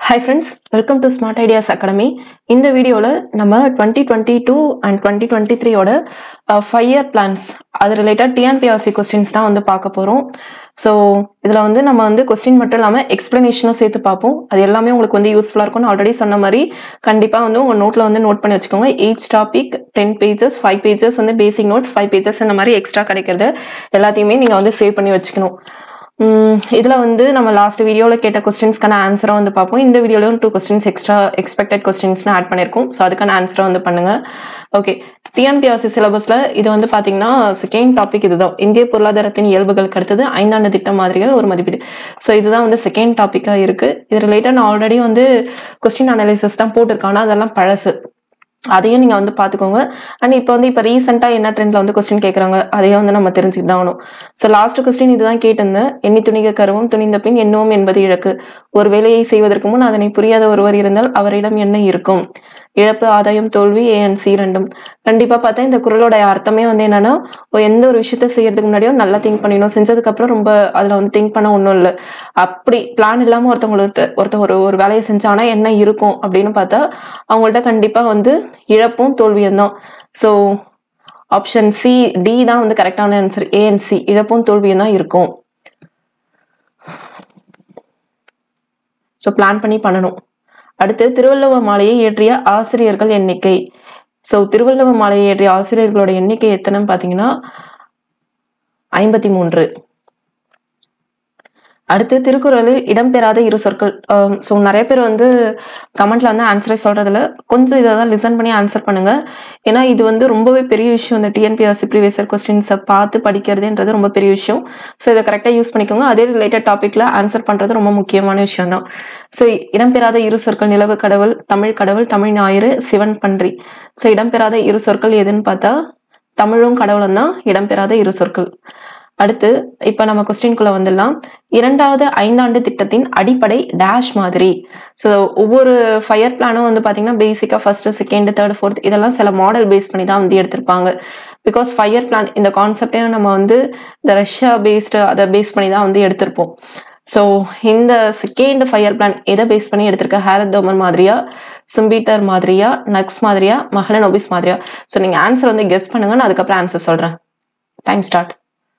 hi friends welcome to smart ideas academy இந்த வீடியோவில் நம்ம twenty twenty two and twenty twenty த்ரீயோட five year plans அது related TNPSC questions தான் வந்து பார்க்க போகிறோம் ஸோ இதில் வந்து நம்ம வந்து கொஸ்டின் மட்டும் இல்லாமல் எக்ஸ்ப்ளனேஷனும் சேர்த்து பார்ப்போம் அது எல்லாமே உங்களுக்கு வந்து யூஸ்ஃபுல்லாக இருக்கும்னு ஆல்ரெடி சொன்ன மாதிரி கண்டிப்பாக வந்து உங்கள் நோட்டில் வந்து நோட் பண்ணி வச்சுக்கோங்க each topic ten pages five pages வந்து பேசிக் நோட்ஸ் ஃபைவ் பேஜஸ் இந்த மாதிரி எக்ஸ்ட்ரா கிடைக்கிறது எல்லாத்தையுமே நீங்கள் வந்து சேவ் பண்ணி வச்சுக்கணும் உம் இதுல வந்து நம்ம லாஸ்ட் வீடியோல கேட்ட கொஸ்டின்ஸ்க்கான ஆன்சரை வந்து பார்ப்போம் இந்த வீடியோலயும் டூ கொஸ்டின்ஸ் எக்ஸ்ட்ரா எக்ஸ்பெக்டட் கொஸ்டின்ஸ்னு ஆட் பண்ணியிருக்கோம் ஸோ அதுக்கான ஆன்சரை வந்து பண்ணுங்க ஓகே டிஎன்பிஆர்சி சிலபஸ்ல இது வந்து பாத்தீங்கன்னா செகண்ட் டாபிக் இதுதான் இந்திய பொருளாதாரத்தின் இயல்புகளுக்கு அடுத்தது ஐந்தாண்டு திட்ட மாதிரிகள் ஒரு மதிப்பீடு ஸோ இதுதான் வந்து செகண்ட் டாப்பிக்கா இருக்கு இது ரிலேட்டட் நான் ஆல்ரெடி வந்து கொஸ்டின் அனாலிசிஸ் தான் போட்டிருக்கேன் ஆனா அதெல்லாம் பழசு அதையும் நீங்க வந்து பாத்துக்கோங்க அண்ட் இப்போ வந்து இப்போ ரீசெண்டா என்ன ட்ரெண்ட்ல வந்து கொஸ்டின் கேட்கறாங்க அதையும் வந்து நம்ம தெரிஞ்சுட்டு தான் ஆகணும் ஸோ லாஸ்ட் கொஸ்டின் இதுதான் கேட்டிருந்தேன் எண்ணி துணிக கருவும் துணிந்த பின் எண்ணுவோம் என்பது இழக்கு ஒரு வேலையை செய்வதற்கு முன் அதனை புரியாத ஒருவர் இருந்தால் அவரிடம் என்ன இருக்கும் இழப்பு ஆதாயம் தோல்வி ஏஎன்சி ரெண்டும் கண்டிப்பா பார்த்தா இந்த குரலோட அர்த்தமே வந்து என்னன்னா ஒரு எந்த ஒரு விஷயத்த செய்யறதுக்கு முன்னாடியும் நல்லா திங்க் பண்ணிடணும் செஞ்சதுக்கு அப்புறம் ரொம்ப அதுல வந்து திங்க் பண்ண ஒன்றும் இல்லை அப்படி பிளான் இல்லாம ஒருத்தவங்கள்ட்ட ஒருத்தர் ஒரு ஒரு வேலையை செஞ்சானா என்ன இருக்கும் அப்படின்னு பார்த்தா அவங்கள்ட்ட கண்டிப்பா வந்து இழப்பும் தோல்வியும் தான் ஸோ ஆப்ஷன் சி டி தான் வந்து கரெக்டான ஆன்சர் ஏஎன்சி இழப்பும் தோல்வியும் தான் இருக்கும் ஸோ பிளான் பண்ணி பண்ணணும் அடுத்து திருவள்ளுவ மாலையை இயற்றிய ஆசிரியர்கள் எண்ணிக்கை ஸோ திருவள்ளுவ மாலையை இயற்றிய ஆசிரியர்களோட எண்ணிக்கை எத்தனைன்னு பார்த்தீங்கன்னா ஐம்பத்தி மூன்று அடுத்து திருக்குறளில் இடம்பெறாத இரு சொற்கள் ஸோ நிறைய பேர் வந்து கமெண்ட்ல வந்து ஆன்சரை சொல்றதுல கொஞ்சம் இதை தான் லிசன் பண்ணி ஆன்சர் பண்ணுங்க ஏன்னா இது வந்து ரொம்பவே பெரிய விஷயம் இந்த டிஎன்பிஎஸ்சி ப்ரீவியஸ் கொஸ்டின்ஸை பார்த்து படிக்கிறதுன்றது ரொம்ப பெரிய விஷயம் ஸோ இதை கரெக்டாக யூஸ் பண்ணிக்கோங்க அதே ரிலேட்டட் டாப்பிக்ல ஆன்சர் பண்றது ரொம்ப முக்கியமான விஷயம் தான் ஸோ இடம்பெறாத இரு சொற்கள் நிலவு கடவுள் தமிழ் கடவுள் தமிழ் ஞாயிறு சிவன் பன்றி ஸோ இடம்பெறாத இரு சொற்கள் எதுன்னு பார்த்தா தமிழும் கடவுளும் தான் இடம்பெறாத இரு சொற்கள் அடுத்து இப்ப நம்ம கொஸ்டின்குள்ள வந்துடலாம் இரண்டாவது ஐந்தாண்டு திட்டத்தின் அடிப்படை டேஷ் மாதிரி ஸோ ஒவ்வொரு ஃபயர் பிளானும் வந்து பாத்தீங்கன்னா பேசிக்கா ஃபர்ஸ்ட் செகண்ட் தேர்ட் ஃபோர்த் இதெல்லாம் சில மாடல் பேஸ் பண்ணி தான் வந்து எடுத்திருப்பாங்க பிகாஸ் ஃபயர் பிளான் இந்த கான்செப்டையும் நம்ம வந்து இந்த ரஷ்யா பேஸ்டு அதை பேஸ் பண்ணி தான் வந்து எடுத்திருப்போம் ஸோ இந்த செகண்ட் ஃபயர் பிளான் எதை பேஸ் பண்ணி எடுத்திருக்க ஹேரத் தோமர் மாதிரியா சும்பீட்டர் மாதிரியா நக்ஸ் மாதிரியா மஹலன் ஒபிஸ் மாதிரியா ஸோ நீங்க ஆன்சர் வந்து கெஸ் பண்ணுங்க நான் அதுக்கப்புறம் ஆன்சர் சொல்றேன் டைம் ஸ்டார்ட்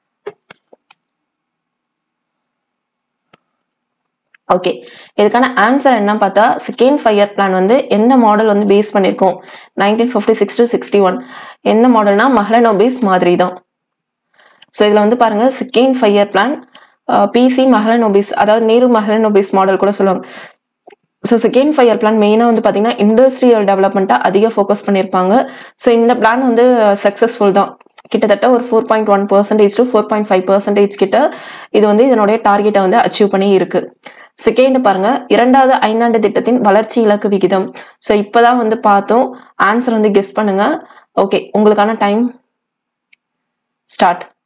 ஓகே இதுக்கான ஆன்சர் என்ன பார்த்தா செகண்ட் ஃபைவ் இயர் பிளான் வந்து எந்த மாடல் வந்து பேஸ் பண்ணியிருக்கோம் nineteen fifty six to sixty one எந்த மாடல்னா மஹலனோபேஸ் மாதிரி தான் ஸோ இதில் வந்து பாருங்க second five year plan PC Mahalanobis அதாவது நேரு மஹலனோபிஸ் மாடல் கூட சொல்லுவாங்க so second five year plan மெயினாக வந்து பார்த்தீங்கன்னா இண்டஸ்ட்ரியல் டெவலப்மெண்ட்டாக அதிக ஃபோக்கஸ் பண்ணியிருப்பாங்க ஸோ இந்த பிளான் வந்து சக்ஸஸ்ஃபுல் தான் கிட்டத்தட்ட ஒரு four point one percentage to four point five percentage கிட்ட இது வந்து இதனுடைய டார்கெட்டை வந்து அச்சீவ் பண்ணி இருக்கு செகண்ட் பாருங்க இரண்டாவது ஐந்தாண்டு திட்டத்தின் வளர்ச்சி இலக்கு விகிதம் ஸோ இப்போதான் வந்து பார்த்தோம் ஆன்சர் வந்து கெஸ் பண்ணுங்க ஓகே உங்களுக்கான டைம் ஸ்டார்ட்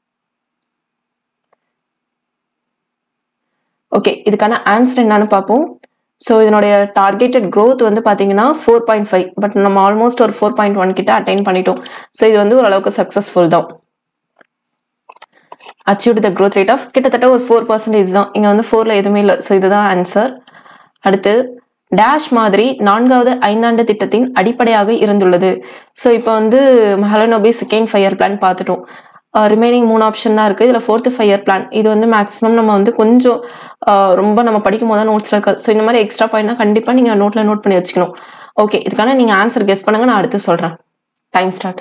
ஓகே இதுக்கான ஆன்சர் என்னன்னு பார்ப்போம் ஸோ இதனுடைய டார்கெட்டட் க்ரோத் வந்து பார்த்தீங்கன்னா ஃபோர் பாயிண்ட் ஃபைவ் பட் நம்ம ஆல்மோஸ்ட் ஒரு ஃபோர் பாயிண்ட் ஒன் கிட்ட அட்டைன் பண்ணிட்டோம் ஸோ இது வந்து ஓரளவுக்கு சக்ஸஸ்ஃபுல் தான் achieved the growth rate of கிட்டத்தட்ட ஒரு ஃபோர் பர்சன்டேஜ் தான் இங்கே வந்து ஃபோரில் எதுவுமே இல்லை ஸோ இதுதான் ஆன்சர் அடுத்து டேஷ் மாதிரி நான்காவது ஐந்தாண்டு திட்டத்தின் அடிப்படையாக இருந்துள்ளது ஸோ இப்போ வந்து மஹலனோபி செகண்ட் ஃபைவ் பிளான் பார்த்துட்டோம் ரிமைனிங் மூணு ஆப்ஷன் தான் இருக்குது இதில் ஃபோர்த்து ஃபைவ் இயர் பிளான் இது வந்து மேக்ஸிமம் நம்ம வந்து கொஞ்சம் ரொம்ப நம்ம படிக்கும் போது தான் நோட்ஸில் இருக்காது ஸோ இந்த மாதிரி எக்ஸ்ட்ரா பாயிண்ட் தான் கண்டிப்பாக நீங்கள் நோட்டில் நோட் பண்ணி வச்சுக்கணும் ஓகே இதுக்கான நீங்கள் ஆன்சர் கெஸ் பண்ணுங்க நான் அடுத்து சொல்கிறேன் டைம் ஸ்டார்ட்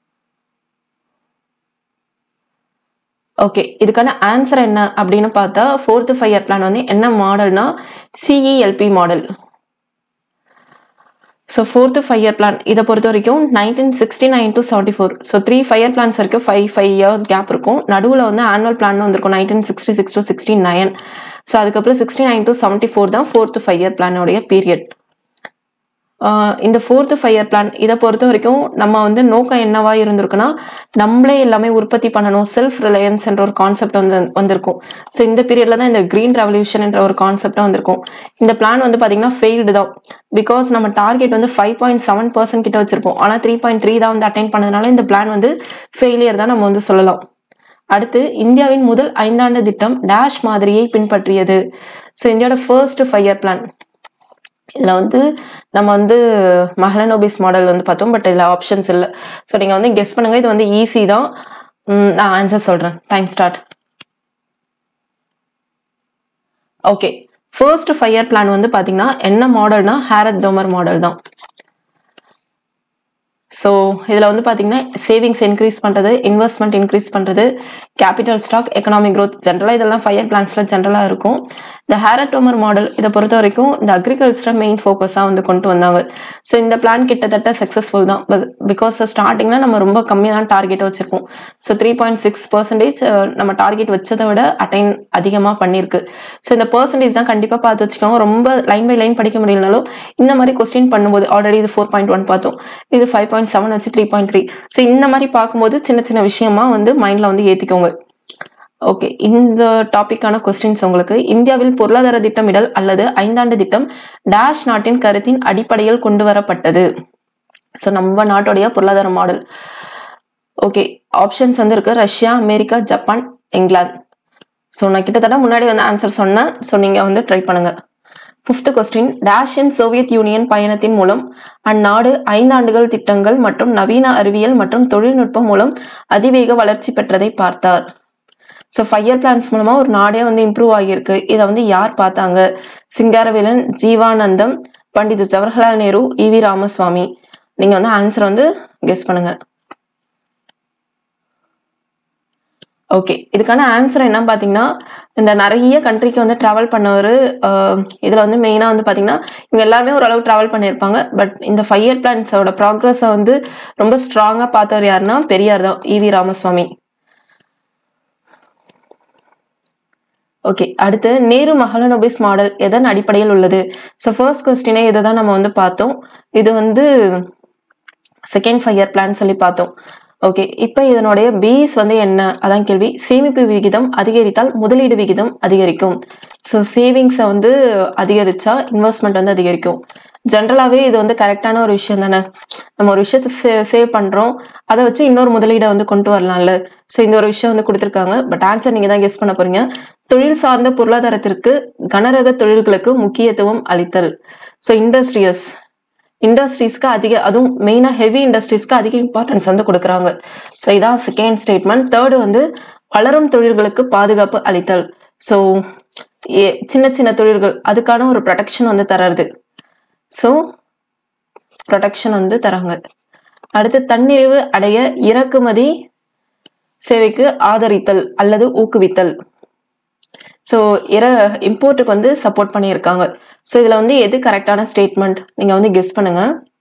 ஓகே இதுக்கான ஆன்சர் என்ன அப்படின்னு பார்த்தா ஃபோர்த்து ஃபைவ் இயர் பிளான் வந்து என்ன மாடல்னா CELP model so fourth five year plan இதை பொறுத்த வரைக்கும் nineteen sixty nine to seventy four so three five year plans வரைக்கும் ஃபைவ் ஃபைவ் இயர்ஸ் கேப் இருக்கும் நடுவில் வந்து ஆனுவல் பிளான் வந்திருக்கும் nineteen sixty six to sixty nine so அதுக்கப்புறம் sixty nine to seventy four தான் ஃபோர்த்து ஃபைவ் இயர் பிளானோடைய period இந்த fourth five year plan இதை பொறுத்த வரைக்கும் நம்ம வந்து நோக்கம் என்னவா இருந்திருக்குன்னா நம்மளே எல்லாமே உற்பத்தி பண்ணணும் செல்ஃப் ரிலையன்ஸ் என்ற ஒரு கான்செப்ட் வந்து வந்திருக்கும் ஸோ இந்த பீரியட்ல தான் இந்த கிரீன் ரெவல்யூஷன் என்ற ஒரு கான்செப்டாக வந்திருக்கும் இந்த பிளான் வந்து பார்த்தீங்கன்னா ஃபெயில்டு தான் பிகாஸ் நம்ம டார்கெட் வந்து ஃபைவ் பாயிண்ட் செவன் பர்சன்ட் கிட்ட வச்சிருப்போம் ஆனால் த்ரீ பாயிண்ட் த்ரீ தான் வந்து அட்டைன் பண்ணதுனால இந்த பிளான் வந்து ஃபெயிலியர் தான் நம்ம வந்து சொல்லலாம் அடுத்து இந்தியாவின் முதல் ஐந்தாண்டு திட்டம் டேஷ் மாதிரியை பின்பற்றியது ஸோ இந்தியாவோட ஃபர்ஸ்ட் ஃபைவ் இயர் பிளான் இதில் வந்து நம்ம வந்து மஹலனோபிஸ் மாடல் வந்து பார்த்தோம் பட் இதில் ஆப்ஷன்ஸ் இல்லை ஸோ நீங்கள் வந்து கெஸ் பண்ணுங்கள் இது வந்து ஈஸி தான் ம், நான் ஆன்சர் சொல்கிறேன் time start okay first five year plan வந்து பார்த்தீங்கன்னா என்ன மாடல்னா ஹேரத் தோமர் மாடல் தான் ஸோ இதில் வந்து பார்த்தீங்கன்னா சேவிங்ஸ் இன்க்ரீஸ் பண்ணுறது இன்வெஸ்ட்மெண்ட் இன்க்ரீஸ் பண்ணுறது கேபிட்டல் ஸ்டாக் எக்கனாமிக் growth ஜென்ரலாக இதெல்லாம் ஃபைவ் பிளான்ஸில் ஜென்ரலாக இருக்கும் இந்த ஹேரட்டோமர் மாடல் இதை பொறுத்த வரைக்கும் இந்த அக்ரிகல்ச்சரை மெயின் ஃபோக்கஸாக வந்து கொண்டு வந்தாங்க ஸோ இந்த பிளான் கிட்டத்தட்ட சக்ஸஸ்ஃபுல் தான் பிகாஸ் ஸ்டார்டிங்கில் நம்ம ரொம்ப கம்மியாக தான் டார்கெட்டை வச்சுருப்போம் so three point six percentage நம்ம டார்கெட் வச்சதை விட அட்டைன் அதிகமாக பண்ணியிருக்கு ஸோ இந்த பர்சன்டேஜ் தான் கண்டிப்பாக பார்த்து வச்சுக்கோங்க ரொம்ப லைன் பை லைன் படிக்க முடியலனாலும் இந்த மாதிரி கொஸ்டின் பண்ணும்போது ஆல்ரெடி இது ஃபோர் பாயிண்ட் ஒன் பார்த்தோம் இது ஃபைவ் பாயிண்ட் செவன் வச்சு த்ரீ பாயிண்ட் த்ரீ ஸோ இந்த மாதிரி பார்க்கும்போது சின்ன சின்ன விஷயமா வந்து மைண்டில் வந்து ஏற்றிக்கோங்க ஓகே இந்த டாபிக்கான கொஸ்டின்ஸ் உங்களுக்கு இந்தியாவில் பொருளாதார திட்டமிடல் அல்லது ஐந்தாண்டு திட்டம் டேஷ் நாட்டின் கருத்தின் அடிப்படையில் கொண்டு வரப்பட்டது ஸோ நம்ம நாட்டுடைய பொருளாதார மாடல் ஓகே ஆப்ஷன்ஸ் வந்து இருக்கு Russia America Japan England so நான் கிட்டத்தட்ட முன்னாடி வந்து ஆன்சர் சொன்னேன் ஸோ நீங்கள் வந்து ட்ரை பண்ணுங்க ஃபிஃப்த் கொஸ்டின் டேஷின் சோவியத் யூனியன் பயணத்தின் மூலம் அந்நாடு ஐந்தாண்டுகள் திட்டங்கள் மற்றும் நவீன அறிவியல் மற்றும் தொழில்நுட்பம் மூலம் அதிவேக வளர்ச்சி பெற்றதை பார்த்தார் ஸோ ஃபைவ் இயர் பிளான்ஸ் மூலமா ஒரு நாடே வந்து இம்ப்ரூவ் ஆகியிருக்கு இதை வந்து யார் பார்த்தாங்க சிங்காரவேலன் ஜீவானந்தம் பண்டித் ஜவஹர்லால் நேரு இவி ராமசுவாமி நீங்க வந்து ஆன்சர் வந்து கெஸ் பண்ணுங்க ஓகே இதுக்கான ஆன்சர் என்ன பார்த்தீங்கன்னா இந்த நிறைய கண்ட்ரிக்கு வந்து ட்ராவல் பண்ணவர் இதில் வந்து மெயினாக வந்து பார்த்தீங்கன்னா இவங்க எல்லாருமே ஓரளவு ட்ராவல் பண்ணியிருப்பாங்க பட் இந்த ஃபைவ் இயர் பிளான்ஸோட ப்ராக்ரஸை வந்து ரொம்ப ஸ்ட்ராங்காக பார்த்தவர் யாருன்னா பெரியார் தான் இவி ராமசுவாமி ஓகே அடுத்து நேரு மஹலனோபிஸ் மாடல் எதன் அடிப்படையில் உள்ளது ஸோ ஃபர்ஸ்ட் கொஸ்டினே இதை தான் நம்ம வந்து பார்த்தோம் இது வந்து செகண்ட் ஃபைவ் இயர் பிளான் சொல்லி பார்த்தோம் ஓகே இப்போ இதனுடைய பேஸ் வந்து என்ன அதான் கேள்வி சேமிப்பு விகிதம் அதிகரித்தால் முதலீடு விகிதம் அதிகரிக்கும் ஸோ சேவிங்ஸை வந்து அதிகரிச்சா இன்வெஸ்ட்மெண்ட் வந்து அதிகரிக்கும் ஜென்ரலாகவே இது வந்து கரெக்டான ஒரு விஷயம் தானே நம்ம ஒரு விஷயத்த சே சேவ் பண்ணுறோம் அதை வச்சு இன்னொரு முதலீடை வந்து கொண்டு வரலாம்ல ஸோ இந்த ஒரு விஷயம் வந்து கொடுத்துருக்காங்க பட் ஆன்சர் நீங்கள் தான் கெஸ் பண்ண போறீங்க தொழில் சார்ந்த பொருளாதாரத்திற்கு கனரக தொழில்களுக்கு முக்கியத்துவம் அளித்தல் ஸோ இண்டஸ்ட்ரியஸ் இண்டஸ்ட்ரீஸ்க்கு அதிக அதுவும் மெயினாக ஹெவி இண்டஸ்ட்ரீஸ்க்கு அதிக இம்பார்ட்டன்ஸ் வந்து கொடுக்குறாங்க ஸோ இதான் செகண்ட் ஸ்டேட்மெண்ட் தேர்டு வந்து வளரும் தொழில்களுக்கு பாதுகாப்பு அளித்தல் ஸோ சின்ன சின்ன தொழில்கள் அதுக்கான ஒரு ப்ரொடெக்ஷன் வந்து தர்றது ஸோ ப்ரொடெக்ஷன் வந்து தராங்க அடுத்து தன்னிறைவு அடைய இறக்குமதி சேவைக்கு ஆதரித்தல் அல்லது ஊக்குவித்தல் ஸோ இற இம்போர்ட்டுக்கு வந்து சப்போர்ட் பண்ணியிருக்காங்க ஸோ இதில் வந்து எது கரெக்டான ஸ்டேட்மெண்ட் நீங்கள் வந்து கெஸ் பண்ணுங்க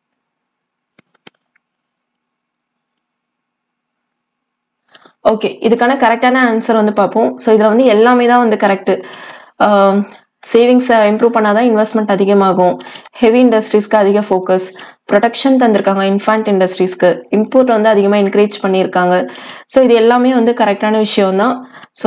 ஓகே இதுக்கான கரெக்டான ஆன்சர் வந்து பார்ப்போம் ஸோ இதில் வந்து எல்லாமே தான் வந்து கரெக்டு சேவிங்ஸை இம்ப்ரூவ் பண்ணாதான் இன்வெஸ்ட்மெண்ட் அதிகமாகும் ஹெவி இண்டஸ்ட்ரீஸ்க்கு அதிக ஃபோக்கஸ் ப்ரொடக்ஷன் தந்திருக்காங்க இன்ஃபான்ட் இண்டஸ்ட்ரீஸ்க்கு இம்போர்ட் வந்து அதிகமாக என்கரேஜ் பண்ணியிருக்காங்க ஸோ இது எல்லாமே வந்து கரெக்டான விஷயம் தான் so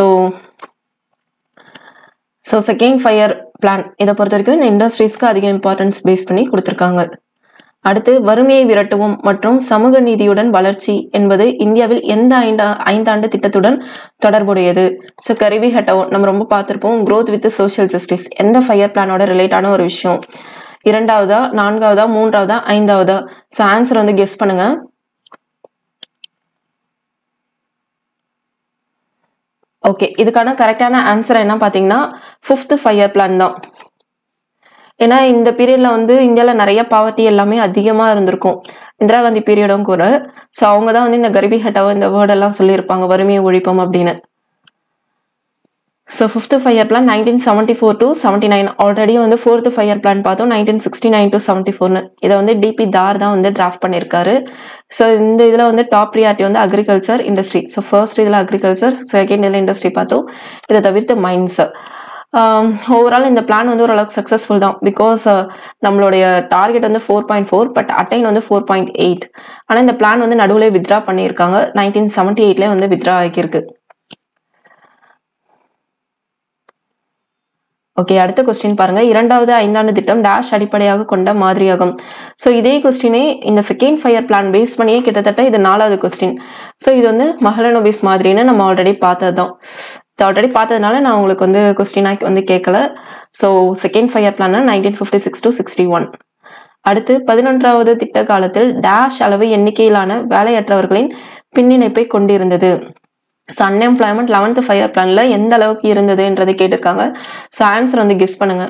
so second five year plan இதை பொறுத்த வரைக்கும் இந்த இண்டஸ்ட்ரீஸ்க்கு அதிக இம்பார்ட்டன்ஸ் பேஸ் பண்ணி கொடுத்துருக்காங்க அடுத்து வறுமையை விரட்டுவோம் மற்றும் சமூக நீதியுடன் வளர்ச்சி என்பது இந்தியாவில் எந்த ஐந்தா ஐந்தாண்டு திட்டத்துடன் தொடர்புடையது ஸோ கருவி ஹட்டோ நம்ம ரொம்ப பார்த்துருப்போம் growth வித் சோஷியல் ஜஸ்டிஸ் எந்த ஃபயர் பிளானோட ரிலேட்டான ஒரு விஷயம் இரண்டாவதா நான்காவதா மூன்றாவதா ஐந்தாவதா ஸோ ஆன்சர் வந்து கெஸ் பண்ணுங்க ஓகே இதுக்கான கரெக்டான ஆன்சர் என்ன பார்த்தீங்கன்னா ஃபிஃப்த் ஃபைவ் பிளான் தான் ஏன்னா இந்த பீரியட்ல வந்து இந்தியாவில் நிறைய பாவர்ட்டி எல்லாமே அதிகமாக இருந்திருக்கும் இந்திரா காந்தி பீரியடும் கூட ஸோ அவங்க தான் வந்து இந்த கரிபி ஹட்டாவோ இந்த வேர்டெல்லாம் சொல்லியிருப்பாங்க வறுமையை ஒழிப்போம் அப்படின்னு so fifth five year plan nineteen seventy four to seventy nine already வந்து ஃபோர்த்து ஃபைவ் இயர் பிளான் பார்த்தோம் nineteen sixty nine to seventy ஃபோர்னு இதை வந்து டிபி தார் தான் வந்து டிராஃப்ட் பண்ணியிருக்காரு ஸோ இந்த இதில் வந்து டாப் ப்ரியாரிட்டி வந்து அக்ரிகல்ச்சர் இண்டஸ்ட்ரி ஸோ ஃபர்ஸ்ட் இதில் அக்ரிகல்ச்சர் செகண்ட் இதில் இண்டஸ்ட்ரி பார்த்தோம் இதை தவிர்த்து மைன்ஸ் ஓவரால் இந்த பிளான் வந்து ஓரளவுக்கு சக்ஸஸ்ஃபுல் தான் பிகாஸ் நம்மளுடைய டார்கெட் வந்து four point four but attain வந்து ஃபோர் பாயிண்ட் எயிட் ஆனால் இந்த பிளான் வந்து நடுவில் வித்ரா பண்ணியிருக்காங்க நைன்டீன் செவன்ட்டி எயிட்லேயே வந்து வித்ரா ஆகியிருக்கு ஓகே அடுத்த கொஸ்டின் பாருங்க இரண்டாவது ஐந்தாண்டு திட்டம் டேஷ் அடிப்படையாக கொண்ட மாதிரியாகும் ஸோ இதே கொஸ்டினே இந்த செகண்ட் ஃபயர் பிளான் பேஸ் பண்ணியே கிட்டத்தட்ட இது நாலாவது கொஸ்டின் ஸோ இது வந்து மஹலனோபிஸ் மாதிரின்னு நம்ம ஆல்ரெடி பார்த்தது தான் இது ஆல்ரெடி பார்த்ததுனால நான் உங்களுக்கு வந்து கொஸ்டினாக வந்து கேட்கல so second five year plan nineteen fifty six to sixty one அடுத்து பதினொன்றாவது திட்ட காலத்தில் டேஷ் அளவு எண்ணிக்கையிலான வேலையற்றவர்களின் பின்னிணைப்பை கொண்டிருந்தது ஸோ அன்எம்ப்ளாய்மெண்ட் லெவன்த் ஃபைவ் பிளான்ல எந்த அளவுக்கு இருந்ததுன்றது கேட்டிருக்காங்க ஸோ ஆன்சர் வந்து கெஸ் பண்ணுங்க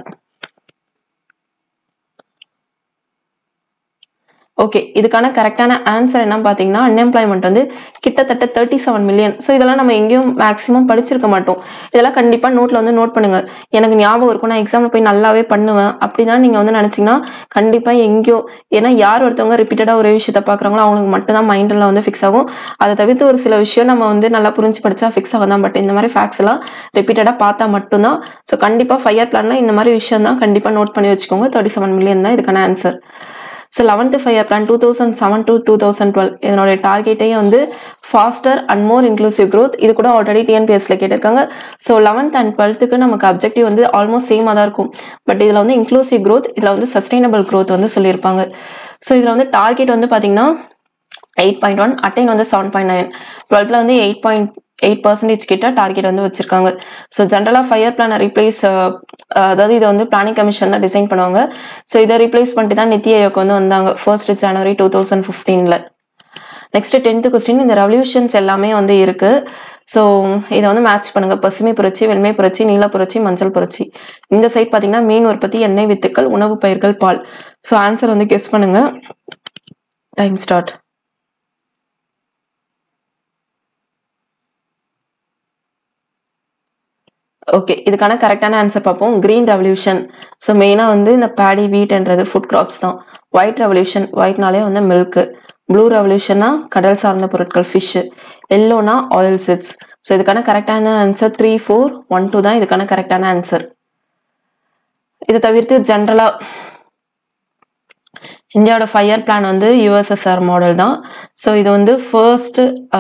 ஓகே இதுக்கான கரெக்டான ஆன்சர் என்ன பார்த்தீங்கன்னா அன்எம்ப்ளாய்மெண்ட் வந்து கிட்டத்தட்ட தேர்ட்டி செவன் மில்லியன் ஸோ இதெல்லாம் நம்ம எங்கேயும் மேக்ஸிமம் படிச்சிருக்க மாட்டோம் இதெல்லாம் கண்டிப்பாக நோட்டில் வந்து நோட் பண்ணுங்க எனக்கு ஞாபகம் இருக்கும் நான் எக்ஸாமில் போய் நல்லாவே பண்ணுவேன் அப்படி தான் நீங்கள் வந்து நினச்சிங்கன்னா கண்டிப்பாக எங்கேயோ ஏன்னா யார் ஒருத்தவங்க ரிப்பீட்டடாக ஒரே விஷயத்த பார்க்குறாங்களோ அவங்களுக்கு மட்டும்தான் மைண்டில் வந்து ஃபிக்ஸ் ஆகும் அதை தவிர்த்து ஒரு சில விஷயம் நம்ம வந்து நல்லா புரிஞ்சு படிச்சா ஃபிக்ஸ் ஆகும் தான் பட் இந்த மாதிரி ஃபேக்ஸ் எல்லாம் ரிப்பீட்டடாக பார்த்தா மட்டும்தான் ஸோ கண்டிப்பாக ஃபைவ் இயர் பிளான்ல இந்த மாதிரி விஷயம் தான் கண்டிப்பாக நோட் பண்ணி வச்சுக்கோங்க தேர்ட்டி செவன் மில்லியன் தான் இதுக்கான answer so eleventh five year plan two thousand seven to two thousand twelve இதனுடைய டார்கெட்டே வந்து faster and more inclusive growth இது கூட ஆல்ரெடி டிஎன்பிஎஸ்ல கேட்டிருக்காங்க ஸோ லெவன்த் அண்ட் டுவெல்த்துக்கு நமக்கு அப்ஜெக்டிவ் வந்து ஆல்மோஸ்ட் சேமாக தான் இருக்கும் பட் இதில் வந்து இன்க்ளூசிவ் growth இதில் வந்து சஸ்டைனபிள் growth வந்து சொல்லியிருப்பாங்க ஸோ இதில் வந்து டார்கெட் வந்து பார்த்தீங்கன்னா எயிட் பாயிண்ட் ஒன் அட்டைன் வந்து செவன் பாயிண்ட் நைன் டுவெல்த்தில் வந்து எயிட் பாயிண்ட் எயிட் பர்சன்டேஜ் கிட்ட டார்கெட் வந்து வச்சிருக்காங்க ஸோ ஜென்ரலாக ஃபைவ் இயர் பிளானை ரீப்ளேஸ் அதாவது இதை வந்து பிளானிங் கமிஷன் தான் டிசைன் பண்ணுவாங்க ஸோ இதை ரீப்ளேஸ் பண்ணிட்டு தான் நித்தி ஆயோக் வந்து வந்தாங்க ஃபர்ஸ்ட் ஜனவரி டூ தௌசண்ட் ஃபிஃப்டீனில் நெக்ஸ்ட் டென்த்து கொஸ்டின் இந்த ரெவல்யூஷன்ஸ் எல்லாமே வந்து இருக்கு ஸோ இதை வந்து மேட்ச் பண்ணுங்க பசுமை புரட்சி வெண்மை புரட்சி நீல புரட்சி மஞ்சள் புரட்சி இந்த சைட் பார்த்தீங்கன்னா மீன் உற்பத்தி எண்ணெய் வித்துக்கள் உணவு பயிர்கள் பால் ஸோ ஆன்சர் வந்து கெஸ் பண்ணுங்க டைம் ஸ்டார்ட் ஓகே இதுக்கான கரெக்டான ஆன்சர் பார்ப்போம் கிரீன் ரெவல்யூஷன் ஸோ மெயினாக வந்து இந்த பேடி வீட்ன்றது ஃபுட் கிராப்ஸ் தான் ஒயிட் ரெவல்யூஷன் ஒயிட்னாலே வந்து மில்க்கு ப்ளூ ரெவல்யூஷன்னா கடல் சார்ந்த பொருட்கள் ஃபிஷ்ஷு எல்லோனா ஆயில் சிட்ஸ் ஸோ இதுக்கான கரெக்டான answer three four one two தான் இதுக்கான கரெக்டான ஆன்சர் இதை தவிர்த்து ஜென்ரலாக இந்தியாவோட ஃபைவ் இயர் பிளான் வந்து யூஎஸ்எஸ்ஆர் மாடல் தான் ஸோ இது வந்து ஃபர்ஸ்ட்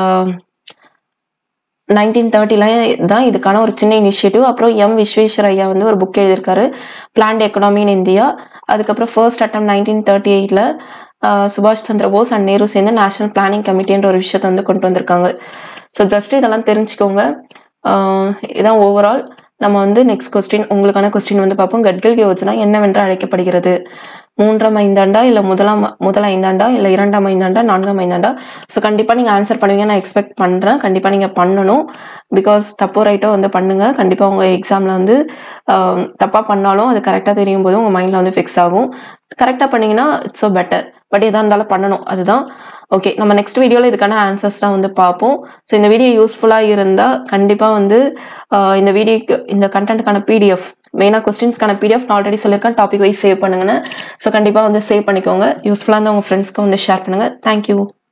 நைன்டீன் தேர்ட்டில தான் இதுக்கான ஒரு சின்ன இனிஷியேட்டிவ் அப்புறம் எம் விஸ்வேஸ்வர் ஐயா வந்து ஒரு புக் எழுதியிருக்காரு பிளான்ட் எக்கனாமி இன் இந்தியா அதுக்கப்புறம் ஃபர்ஸ்ட் அட்டம் நைன்டீன் தேர்ட்டி எயிட்ல சுபாஷ் சந்திர போஸ் அண்ட் நேரு சேர்ந்து நேஷனல் பிளானிங் கமிட்டின்ற ஒரு விஷயத்தை வந்து கொண்டு வந்திருக்காங்க ஸோ ஜஸ்ட் இதெல்லாம் தெரிஞ்சுக்கோங்க ஆஹ் இதான் ஓவரால் நம்ம வந்து நெக்ஸ்ட் கொஸ்டின் உங்களுக்கான கொஸ்டின் வந்து பார்ப்போம் கட்கல் யோஜனா என்னவென்று அழைக்கப்படுகிறது மூன்றாம் ஐந்தாண்டா இல்லை முதலாம் முதல் ஐந்தாண்டா இல்லை இரண்டாம் ஐந்தாண்டா நான்காம் ஐந்தாண்டா ஸோ கண்டிப்பாக நீங்கள் ஆன்சர் பண்ணுவீங்க நான் எக்ஸ்பெக்ட் பண்ணுறேன் கண்டிப்பாக நீங்கள் பண்ணணும் பிகாஸ் தப்போ ரைட்டோ வந்து பண்ணுங்க கண்டிப்பாக உங்கள் எக்ஸாமில் வந்து தப்பாக பண்ணாலும் அது கரெக்டாக தெரியும் போது உங்கள் மைண்டில் வந்து ஃபிக்ஸ் ஆகும் கரெக்டாக பண்ணீங்கன்னா இட்ஸ் ஸோ பெட்டர் பட் எதாக இருந்தாலும் பண்ணணும் அதுதான் ஓகே நம்ம நெக்ஸ்ட் வீடியோவில் இதுக்கான ஆன்சர்ஸ் தான் வந்து பார்ப்போம் ஸோ இந்த வீடியோ யூஸ்ஃபுல்லாக இருந்தால் கண்டிப்பாக வந்து ஆஹ் இந்த வீடியோக்கு இந்த கண்டென்ட்டுக்கான பிடிஎஃப் மெயினாக கொஸ்டின்ஸ்க்கான பிடிஎஃப் நான் ஆல்ரெடி சொல்லியிருக்கேன் டாபிக் வைஸ் சேவ் பண்ணுங்கன்னு ஸோ கண்டிப்பாக வந்து சேவ் பண்ணிக்கோங்க யூஸ்ஃபுல்லாக இருந்தால் உங்கள் ஃப்ரெண்ட்ஸ்க்கு வந்து ஷேர் பண்ணுங்கள் தேங்க்யூ